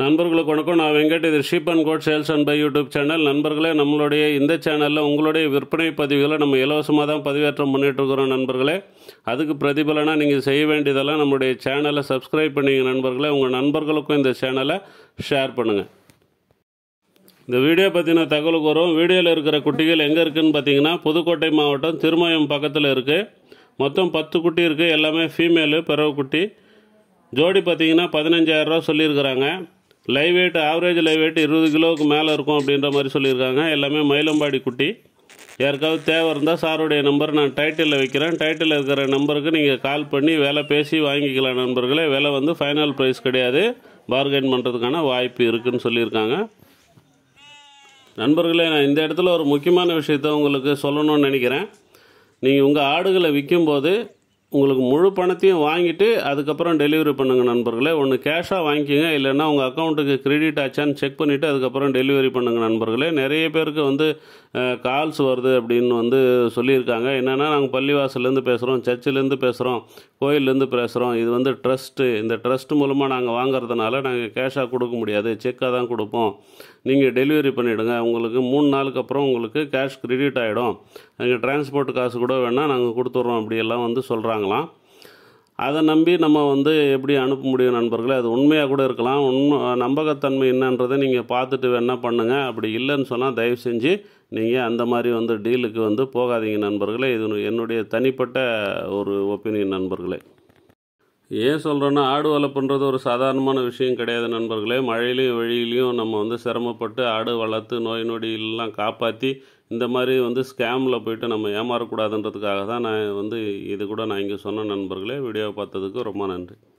நண்பர்களுக்கு வணக்கம் நான் வெங்கட் இது sheep and goat sales and buy YouTube channel நண்பர்களே நம்மளுடைய இந்த சேனலில் உங்களுடைய விற்பனை பதிவுகளை நம்ம இலவசமாக தான் பதிவேற்றம் பண்ணிட்டு இருக்கிறோம் நண்பர்களே அதுக்கு பிரதிபலனாக நீங்கள் செய்ய வேண்டியதெல்லாம் நம்மளுடைய சேனலை சப்ஸ்கிரைப் பண்ணிங்க நண்பர்களே உங்கள் நண்பர்களுக்கும் இந்த சேனலை ஷேர் பண்ணுங்கள் இந்த வீடியோ பற்றின தகவலுக்கு வரும் வீடியோவில் இருக்கிற குட்டிகள் எங்கே இருக்குதுன்னு பார்த்தீங்கன்னா புதுக்கோட்டை மாவட்டம் திருமயம் பக்கத்தில் இருக்குது மொத்தம் பத்து குட்டி இருக்குது எல்லாமே ஃபீமேலு பிறவு குட்டி ஜோடி பார்த்தீங்கன்னா பதினஞ்சாயிரரூவா சொல்லியிருக்கிறாங்க live weight average live weight இருபது கிலோவுக்கு மேலே இருக்கும் அப்படின்ற மாதிரி சொல்லியிருக்காங்க எல்லாமே மயிலம்பாடி குட்டி யாருக்காவது தேவை இருந்தால் சாருடைய நம்பர் நான் டைட்டிலில் வைக்கிறேன் டைட்டிலில் இருக்கிற நம்பருக்கு நீங்கள் கால் பண்ணி விலை பேசி வாங்கிக்கலாம் நண்பர்களே விலை வந்து ஃபைனல் ப்ரைஸ் கிடையாது பார்கெயின் பண்ணுறதுக்கான வாய்ப்பு இருக்குன்னு சொல்லியிருக்காங்க நண்பர்களே நான் இந்த இடத்துல ஒரு முக்கியமான விஷயத்த உங்களுக்கு சொல்லணும்னு நினைக்கிறேன் நீங்கள் உங்கள் ஆடுகளை விற்கும்போது உங்களுக்கு முழு பணத்தையும் வாங்கிட்டு அதுக்கப்புறம் டெலிவரி பண்ணுங்கள் நண்பர்களே ஒன்று கேஷாக வாங்கிக்கோங்க இல்லைன்னா உங்கள் அக்கௌண்ட்டுக்கு கிரெடிட் ஆச்சான்னு செக் பண்ணிவிட்டு அதுக்கப்புறம் டெலிவரி பண்ணுங்கள் நண்பர்களே நிறைய பேருக்கு வந்து கால்ஸ் வருது அப்படின்னு வந்து சொல்லியிருக்காங்க என்னென்னா நாங்கள் பள்ளிவாசல்லேருந்து பேசுகிறோம் சர்ச்சிலேருந்து பேசுகிறோம் கோயிலேருந்து பேசுகிறோம் இது வந்து ட்ரஸ்ட்டு இந்த ட்ரஸ்ட் மூலமாக நாங்கள் வாங்குறதுனால நாங்கள் கேஷாக கொடுக்க முடியாது செக்காக தான் கொடுப்போம் நீங்கள் டெலிவரி பண்ணிவிடுங்க உங்களுக்கு மூணு நாளுக்கு அப்புறம் உங்களுக்கு கேஷ் கிரெடிட் ஆகிடும் நாங்கள் டிரான்ஸ்போர்ட் காசு கூட வேணால் நாங்கள் கொடுத்துட்றோம் அப்படியெல்லாம் வந்து சொல்கிறாங்களாம் அதை நம்பி நம்ம வந்து எப்படி அனுப்ப முடியும் நண்பர்களே அது உண்மையாக கூட இருக்கலாம் உண்மை நம்பகத்தன்மை என்னன்றதை நீங்கள் பார்த்துட்டு வேணால் பண்ணுங்கள் அப்படி இல்லைன்னு சொன்னால் தயவு செஞ்சு நீங்கள் அந்த மாதிரி வந்து டீலுக்கு வந்து போகாதீங்க நண்பர்களே இது என்னுடைய தனிப்பட்ட ஒரு ஒப்பீனியன் நண்பர்களே ஏன் சொல்கிறேன்னா ஆடு வளர்ப்புன்றது ஒரு சாதாரணமான விஷயம் கிடையாது நண்பர்களே மழையிலையும் வெயிலையும் நம்ம வந்து சிரமப்பட்டு ஆடு வளர்த்து நோய் நொடியெல்லாம் காப்பாற்றி இந்த மாதிரி வந்து ஸ்கேமில் போயிட்டு நம்ம ஏமாறக்கூடாதுன்றதுக்காக தான் நான் வந்து இது கூட நான் இங்கே சொன்ன நண்பர்களே வீடியோ பார்த்ததுக்கு ரொம்ப நன்றி